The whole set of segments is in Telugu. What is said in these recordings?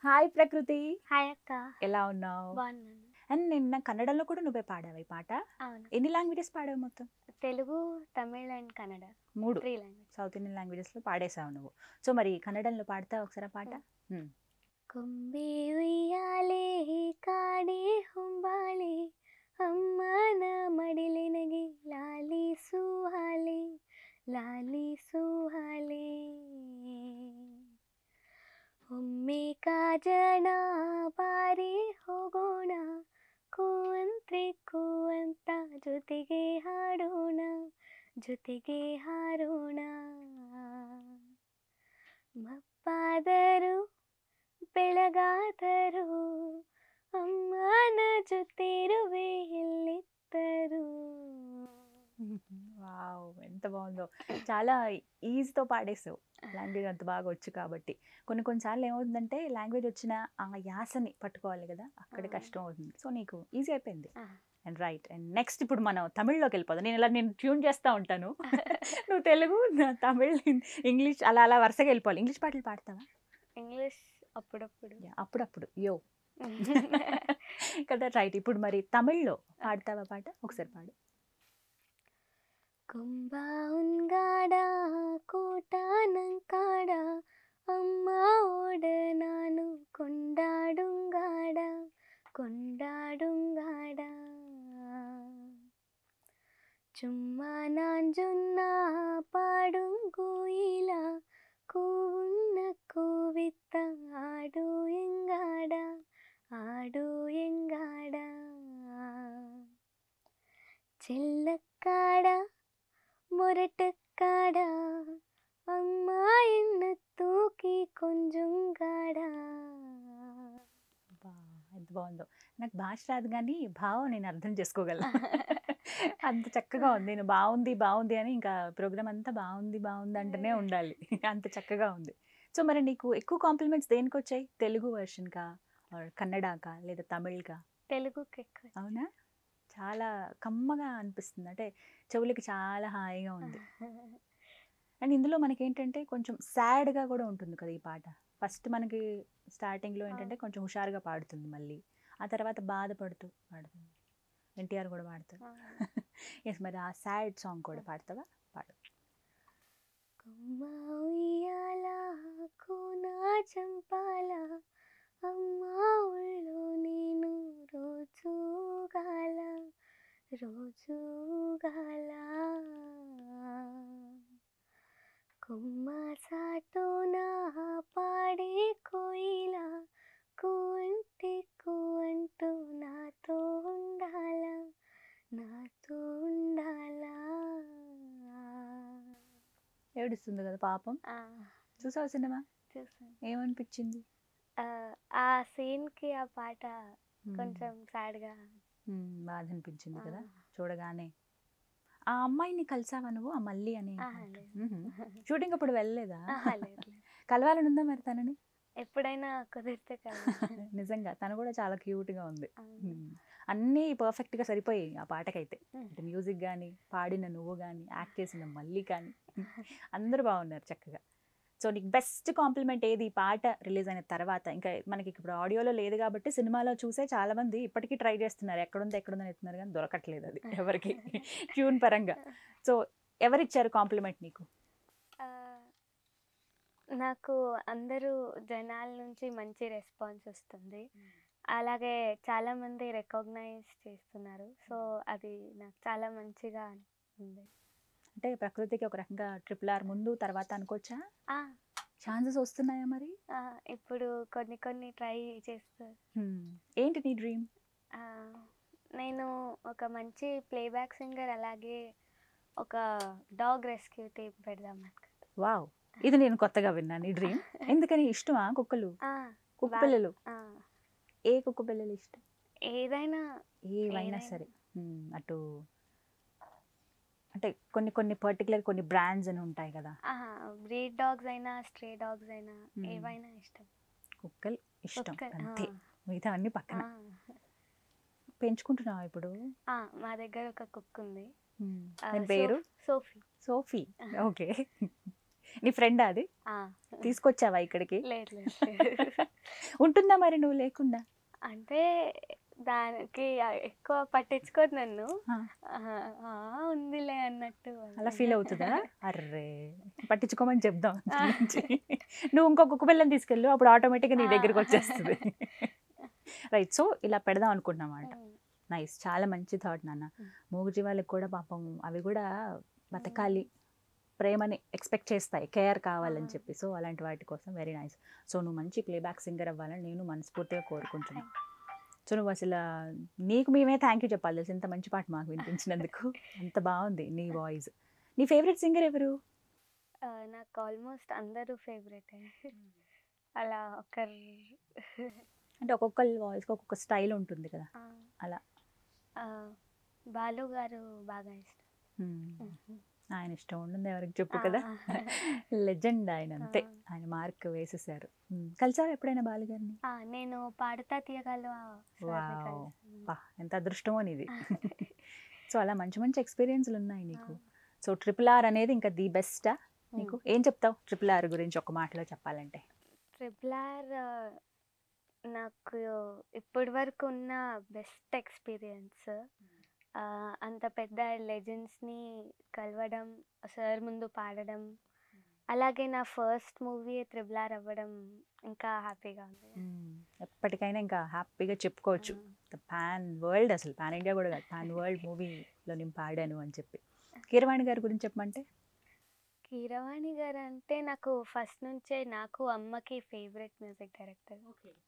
హాయ్ ప్రకృతి హాయ్ అక్క ఎలా ఉన్నావు బాగున్నాను అండ్ నిన్న కన్నడలో కూడా నువ్వే పాడావు ఈ పాట అవును ఎన్ని లాంగ్వేజెస్ పాడావు మొత్తం తెలుగు తమిళ్ అండ్ కన్నడ మూడు త్రీ లాంగ్వేజ్ సౌత్ ఇండియన్ లాంగ్వేజెస్లో పాడేసావు నువ్వు సో మరి కన్నడంలో పాడతావు ఒకసారి ఆ పాట హ్మ్. ಕೊಂಬೆ ಉಯ್ಯಾಲೆ ಕಾಡೆ ಹೊಂಬಾಳೆ ಅಮ್ಮನ ಮಡಿಲಿನಗೆ ಲಾಲಿ ಸುಹಾಲೆ ಲಾಲಿ ಸುಹಾಲೆ ಒಮ್ಮೆ ಕಾಜಣ ಬಾರಿ ಹೋಗೋಣ ಕೂವಂತ್ರೆ ಕೂವಂತ ಜೊತೆಗೆ ಹಾಡೋಣ ಜೊತೆಗೆ ಹಾರೋಣ ಮಪ್ಪಾದರು ಬೆಳಗಾದರು ಅಮ್ಮನ ಜೊತೆರುವೆ ಎಲ್ಲಿದ್ದರು వావ్ ఎంత బాగుందో చాలా ఈజీతో పాడేసావు లాంగ్వేజ్ అంత బాగా వచ్చు కాబట్టి కొన్ని కొన్నిసార్లు ఏమవుతుందంటే లాంగ్వేజ్ వచ్చిన ఆ యాసని పట్టుకోవాలి కదా అక్కడ ఆ. కష్టం అవుతుంది సో నీకు ఈజీ అయిపోయింది ఆ. అండ్ రైట్ అండ్ నెక్స్ట్ ఇప్పుడు మనం తమిళ్లోకి వెళ్ళిపోదాం నేను ఇలా నేను ట్యూన్ చేస్తూ ఉంటాను నువ్వు తెలుగు నా తమిళ్ ఇంగ్లీష్ అలా అలా వరుసగా వెళ్ళిపోవాలి ఇంగ్లీష్ పాటలు పాడతావా ఇంగ్లీష్ అప్పుడప్పుడు Yeah, అప్పుడప్పుడు యో కదా రైట్ ఇప్పుడు మరి తమిళ్లో పాడతావా పాట ఒకసారి పాడు ಕೊಂಬ ಉನ್ಗಾಡ ಕೋಟಾನಂಕಾಡ ಅಮ್ಮ ಓಡ ನಾನು ಕೊಂಡಾಡುಂಗಾಡ ಕೊಂಡಾಡುಂಗಾಡ ചുമ്മാ നാഞ്ചുന്ന പാടും കോയില കൂവുന്ന കൂവിത്ത ആടു എങ്കാട ആടു എങ്കാട ചെല്ലക്കാട മുരട്ടക്കാട അമ്മ എന്നെ തൂക്കി കൊഞ്ചുങ്കാടാ అబ్బా, ఎంత బాగుందో నాకు భాష రాదు కానీ భావం నేను అర్థం చేసుకోగలను అంత చక్కగా ఉంది నేను బాగుంది బాగుంది అని ఇంకా ప్రోగ్రామ్ అంతా బాగుంది బాగుంది అంటూనే ఉండాలి అంత చక్కగా ఉంది సో మరి నీకు ఎక్కువ కాంప్లిమెంట్స్ దేనికి వచ్చాయి తెలుగు వర్షన్కా ఆర్ కన్నడకా లేదా తమిళ్కా తెలుగుకి ఎక్కువ అవునా చాలా కమ్మగా అనిపిస్తుంది అంటే చెవులకి చాలా హాయిగా ఉంది అండ్ ఇందులో మనకి ఏంటంటే కొంచెం సాడ్గా కూడా ఉంటుంది కదా ఈ పాట ఫస్ట్ మనకి స్టార్టింగ్లో ఏంటంటే కొంచెం హుషారుగా పాడుతుంది మళ్ళీ ఆ తర్వాత బాధపడుతూ పాడుతుంది ఎన్టీఆర్ కూడా పాడతారు ఎస్ మరి ఆ సాడ్ సాంగ్ కూడా పాడతావా పాడు కొమ్మ ఉయ్యాల కోన చంపాల అమ్మ ఒళ్ళో నేను రోజు గాల రోజు గాల కొమ్మ సాటోన పాడే కోయిల కూంటే కూంటూ నాతో ఉండాల నాతో ఉండాలా ఏడుస్తుంది కదా పాపం ఆ, చూసావు సినిమా చూసాను ఏమనిపించింది ఆ, ఆ సీన్ కి ఆ పాట కొంచెం సాడ్ గా మ్మ్, బాధ అనిపించింది కదా ఆ, చూడగానే ఆ అమ్మాయిని కలిసావా నువ్వు ఆ మల్లి అని ఆహా, లేదు. షూటింగ్ అప్పుడు వెళ్ళలేదా ఆహా, లేదు, లేదు. కలవాలని ఉందా మరి తనని ఎప్పుడైనా కుదిరితే కదా నిజంగా తను కూడా చాలా క్యూట్ గా ఉంది అవును. మ్మ్. అన్నీ పర్ఫెక్ట్ గా సరిపోయాయి ఆ పాటకైతే మ్మ్. అంటే మ్యూజిక్ కానీ పాడిన నువ్వు కానీ యాక్ట్ చేసిన మల్లి కానీ అందరూ బాగున్నారు చక్కగా సో నీకు బెస్ట్ కాంప్లిమెంట్ ఏది ఈ పాట రిలీజ్ అయిన తర్వాత ఇంకా మనకి ఇప్పుడు ఆడియోలో లేదు కాబట్టి సినిమాలో చూసే చాలా మంది ఇప్పటికీ ట్రై చేస్తున్నారు ఎక్కడుందో ఎక్కడుందో ఎత్తున్నారు కానీ దొరకట్లేదు అది ఎవరికి ట్యూన్ పరంగా సో ఎవరిచ్చారు కాంప్లిమెంట్ నీకు ఆ, నాకు అందరూ జనాల నుంచి మంచి రెస్పాన్స్ వస్తుంది అలాగే చాలా మంది రికగ్నైజ్ చేస్తున్నారు సో అది నాకు చాలా మంచిగా ఉంది అంటే ప్రకృతికి ఒక రకంగా ట్రిపుల్ ఆర్ ముందు తర్వాత అనుకోవచ్చా ఆ, ఛాన్సెస్ వస్తున్నాయా మరి ఆ, ఇప్పుడు కొన్ని కొన్ని ట్రై చేస్తారు Hmm. ఏంటి నీ డ్రీమ్ ఆ, నేను ఒక మంచి ప్లేబ్యాక్ సింగర్ అలాగే ఒక డాగ్ రెస్క్యూ టీమ్ పెడదాం అనుకుంటా వావ్ ఇది నేను కొత్తగా విన్నాను ఈ డ్రీమ్ ఎందుకని ఇష్టమా కుక్కలు ఆ, కుక్క బాగా- పిల్లలు ఆ, ఏ కుక్క పిల్లలు ఇష్టం ఏదైనా ఏవైనా ఏదైనా. సరే మ్మ్. అటు అంటే కొన్ని కొన్ని పర్టికులర్ కొన్ని బ్రాండ్స్ అని ఉంటాయి కదా బ్రీడ్ డాగ్స్ అయినా స్ట్రే డాగ్స్ అయినా Hmm. ఏవైనా ఇష్టం కుక్కలు ఇష్టం కుక్క- అంతే ఆ, మిగతా అన్ని పక్కన ఆ, పెంచుకుంటున్నావా ఇప్పుడు ఆ, మా దగ్గర ఒక కుక్ ఉంది మ్మ్. ఆ, దాని పేరు సోఫీ సోఫీ ఆ. ఓకే నీ ఫ్రెండ్ అది ఆ, తీసుకొచ్చావా ఇక్కడికి లేదు లేదు ఉంటుందా మరి నువ్వు లేకుండా అంటే దానికి ఎక్కువ పట్టించుకోదు నన్ను ఆ. ఆహా, ఆ, ఉందిలే అన్నట్టు అలా ఫీల్ అవుతుందా అర్రే పట్టించుకోమని చెప్దాం నుంచి. నువ్వు ఇంకొక కుక్క పిల్లని తీసుకెళ్ళు అప్పుడు ఆటోమేటిక్గా నీ దగ్గరికి వచ్చేస్తుంది రైట్ సో ఇలా పెడదాం అనుకుంటున్నామాట నైస్ చాలా మంచి థాట్ నాన్న Mm. మూగజీవాలకు కూడా పాపం అవి కూడా బతకాలి ప్రేమని ఎక్స్పెక్ట్ చేస్తాయి కేర్ కావాలని Ah. చెప్పి సో అలాంటి వాటి కోసం వెరీ నైస్ సో నువ్వు మంచి ప్లేబ్యాక్ సింగర్ అవ్వాలని నేను మనస్ఫూర్తిగా కోరుకుంటున్నాను సో నువ్వు అసలు నీకు మేమే థ్యాంక్ యూ చెప్పాలి తెలుసు ఇంత మంచి పాట మాకు వినిపించినందుకు అంత బాగుంది నీ వాయిస్ నీ ఫేవరెట్ సింగర్ ఎవరు ఆ, నాకు ఆల్మోస్ట్ అందరూ ఫేవరెట్ అలా ఒకరు అంటే ఒక్కొక్కరి వాయిస్కి ఒక్కొక్క స్టైల్ ఉంటుంది కదా ఆ, అలా. ఆ, బాలు గారు బాగా ఇష్టం Hmm. ఆయన ఇష్టం ఉంటుంది ఎవరికి చెప్పు కదా ఆ. లెజెండ్ ఆయన అంతే ఆ. ఆయన మార్క్ వేసేసారు Hmm. కలిసావా ఎప్పుడైనా బాలుగారిని ఆ, నేను పాడుతా తీయగల వావ్. పా ఎంత అదృష్టమో నీది సో అలా మంచి మంచి ఎక్స్పీరియన్స్లు ఉన్నాయి నీకు సో ట్రిపుల్ ఆర్ అనేది ఇంకా ది బెస్టా నీకు ఏం చెప్తావు ట్రిపుల్ ఆర్ గురించి ఒక మాటలో చెప్పాలంటే ట్రిపుల్ ఆర్ నాకు ఇప్పటి వరకు ఉన్న బెస్ట్ ఎక్స్పీరియన్స్ అంత పెద్ద లెజెండ్స్ని కలవడం సార్ ముందు పాడడం అలాగే నా ఫస్ట్ మూవీ ట్రిపుల్ ఆర్ అవ్వడం ఇంకా హ్యాపీగా ఉంది ఎప్పటికైనా ఇంకా హ్యాపీగా చెప్పుకోవచ్చు పాన్ వరల్డ్ అసలు పాన్ ఇండియా కూడా కాదు పాన్ వరల్డ్ మూవీలో నేను పాడాను అని చెప్పి కీరవాణి గారి గురించి చెప్పమంటే కీరవాణి గారు అంటే నాకు ఫస్ట్ నుంచే నాకు అమ్మకి ఫేవరెట్ మ్యూజిక్ డైరెక్టర్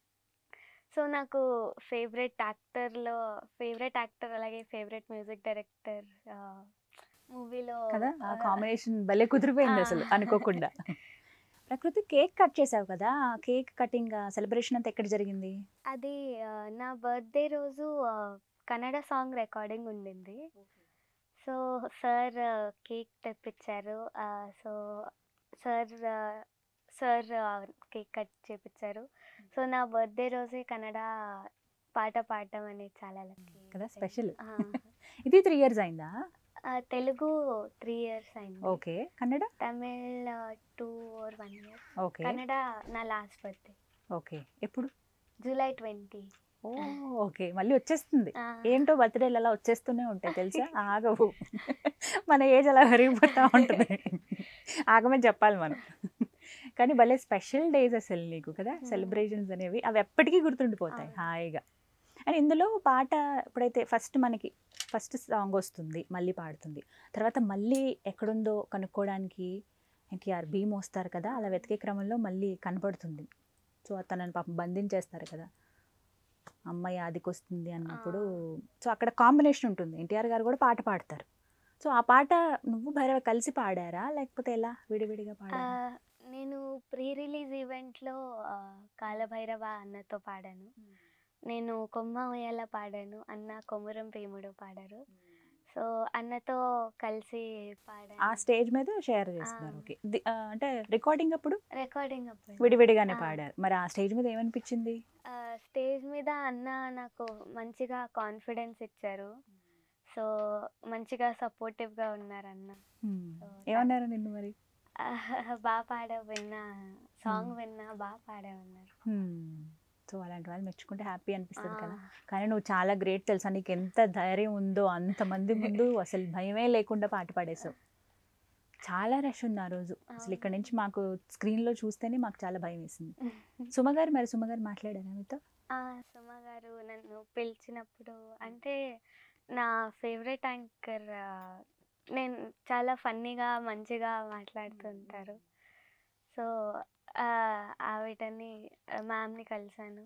సో నాకు ఫేవరెట్ యాక్టర్లో ఫేవరెట్ యాక్టర్ అలాగే ఫేవరెట్ మ్యూజిక్ డైరెక్టర్ మూవీలో కదా ఆ కాంబినేషన్ భలే కుదిరిపోయింది అసలు ఆ. అనుకోకుండా ప్రకృతి కేక్ కట్ చేసావు కదా ఆ కేక్ కటింగ్ సెలబ్రేషన్ అంతా ఎక్కడ జరిగింది అది ఆ, నా బర్త్డే రోజు ఆ, కన్నడ సాంగ్ రికార్డింగ్ ఉండింది సో సార్ కేక్ తెప్పించారు ఆ, సో సార్ ఆ, సార్ ఆ, కేక్ కట్ చేపించారు సో నా బర్త్డే రోజే కన్నడ పాట పాడడం అనేది చాలా లక్కీ కదా స్పెషల్ ఇది త్రీ ఇయర్స్ అయిందా తెలుగు త్రీ ఇయర్స్ అయింది okay Kannada Tamil two or one year okay Kannada నా లాస్ట్ బర్త్డే ఓకే ఎప్పుడు జూలై ట్వంటీ ఓ ఓకే మళ్ళీ వచ్చేస్తుంది ఏంటో బర్త్డేలు అలా వచ్చేస్తూనే ఉంటాయి తెలుసా ఆగవు మన ఏజ్ అలా పెరిగిపోతూ ఉంటుంది ఆగమని చెప్పాలి మనం కానీ భలే స్పెషల్ డేస్ అసలు నీకు కదా Hmm. సెలబ్రేషన్స్ అనేవి అవి ఎప్పటికీ గుర్తుండిపోతాయి అవును. హాయిగా అండ్ ఇందులో పాట ఇప్పుడైతే ఫస్ట్ మనకి ఫస్ట్ సాంగ్ వస్తుంది మళ్ళీ పాడుతుంది తర్వాత మళ్ళీ ఎక్కడుందో కనుక్కోవడానికి ఎన్టీఆర్ భీమ్ వస్తారు కదా అలా వెతికే క్రమంలో మళ్ళీ కనపడుతుంది సో తనని పాపం బంధించేస్తారు కదా అమ్మాయి ఆదికి వస్తుంది అన్నప్పుడు సో అక్కడ కాంబినేషన్ ఉంటుంది ఎన్టీఆర్ గారు కూడా పాట పాడతారు సో ఆ పాట నువ్వు భైరవ కలిసి పాడారా లేకపోతే ఎలా విడివిడిగా ఆ, పాడారా నేను ప్రీ రిలీజ్ ఈవెంట్లో ఆ, కాలభైరవ అన్నతో పాడాను నేను కొమ్మ ఉయ్యాల పాడాను అన్న కొమురం భీముడు పాడారు సో అన్నతో కలిసి ఆ పాడాను స్టేజ్ మీద షేర్ చేస్తున్నారు ఆ. ఓకే ది- ఆ, అంటే రికార్డింగ్ అప్పుడు రికార్డింగ్ అప్పుడు విడివిడిగానే ఆ. పాడారు మరి ఆ స్టేజ్ మీద ఏమనిపించింది ఆ, స్టేజ్ మీద అన్న నాకు మంచిగా కాన్ఫిడెన్స్ ఇచ్చారు సో మంచిగా సపోర్టివ్గా ఉన్నారు అన్న Hmm. సో ఏమన్నారు నిన్ను మరి బాగా పాడావు విన్నా సాంగ్ Hmm. విన్నా బాగా పాడావన్నారు సో అలాంటి వాళ్ళు మెచ్చుకుంటే హ్యాపీ అనిపిస్తుంది కదా ఆ. కానీ నువ్వు చాలా గ్రేట్ తెలుసా నీకు ఎంత ధైర్యం ఉందో అంతమంది ముందు అసలు భయమే లేకుండా పాట పాడేసావు చాలా రష్ ఉంది ఆ రోజు అసలు ఇక్కడ నుంచి మాకు స్క్రీన్లో చూస్తేనే మాకు చాలా భయం వేసింది సుమ గారు మరి సుమ గారు మాట్లాడారా మీతో ఆ, సుమ గారు నన్ను పిలిచినప్పుడు అంటే నా ఫేవరెట్ యాంకర్ నేను చాలా ఫన్నీగా మంచిగా మాట్లాడుతుంటారు సో ఆవిడని మ్యామ్ని కలిశాను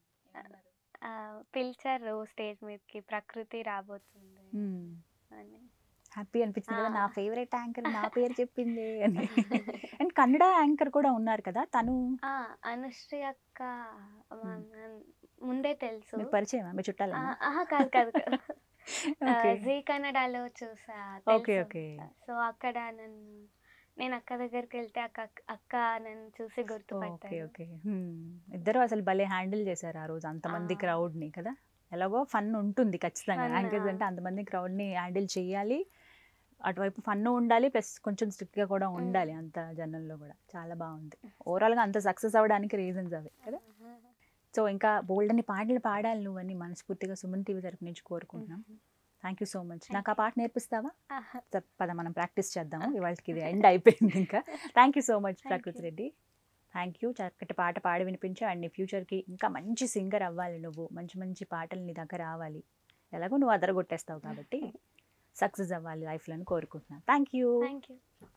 ఆ, పిలిచారు స్టేజ్ మీదకి ప్రకృతి రాబోతుంది అని హ్యాపీ అనిపించింది కదా ఆ. నా ఫేవరెట్ యాంకర్ నా పేరు చెప్పింది అని అండ్ కన్నడ యాంకర్ కూడా ఉన్నారు కదా తను ఆ, అనుశ్రీ అక్క మా- నన్- ముందే తెలుసు మీకు పరిచయం మీ చుట్టాల ఆ, ఆహా, కాదు కాదు కాదు ఓకే జీ కన్నడలో చూసా ఓకే తెలుసు. ఓకే సో అక్కడ నన్ను నేను అక్క దగ్గరికి వెళ్తే అక్క అక్క నన్ను చూసి ఓకే గుర్తుపట్టారు ఓకే ఇద్దరు అసలు భలే హ్యాండిల్ చేశారు ఆ రోజు అంతమంది ఆ. crowd ని కదా ఎలాగో ఫన్ ఉంటుంది ఖచ్చితంగా Fun, యాంకర్స్ ఆ. అంటే అంతమంది crowd ని హ్యాండిల్ చేయాలి అటువైపు ఫన్ ఉండాలి ప్లస్ కొంచెం strict గా కూడా ఉండాలి అంత జనంలో కూడా చాలా బాగుంది Overall గా అంత సక్సెస్ అవ్వడానికి రీజన్స్ అవి కదా సో ఇంకా బోల్డ్ అని పాటలు పాడాలి నువ్వని మనస్ఫూర్తిగా సుమన్ టీవీ తరపు నుంచి కోరుకుంటున్నాం thank you so much Thank నాకు ఆ పాట నేర్పిస్తావా ఆహా. స- పద మనం ప్రాక్టీస్ చేద్దాము ఇవాళకి ఇది ఎండ్ అయిపోయింది ఇంకా thank you so much Thank Prakruthi you. Reddy thank you చక్కటి పాట పాడి వినిపించు అండ్ నీ ఫ్యూచర్కి ఇంకా మంచి సింగర్ అవ్వాలి నువ్వు మంచి మంచి పాటలు నీ దగ్గర రావాలి ఎలాగో నువ్వు అదరగొట్టేస్తావు కాబట్టి సక్సెస్ అవ్వాలి లైఫ్లో కోరుకుంటున్నాను థ్యాంక్ యూ థ్యాంక్ యూ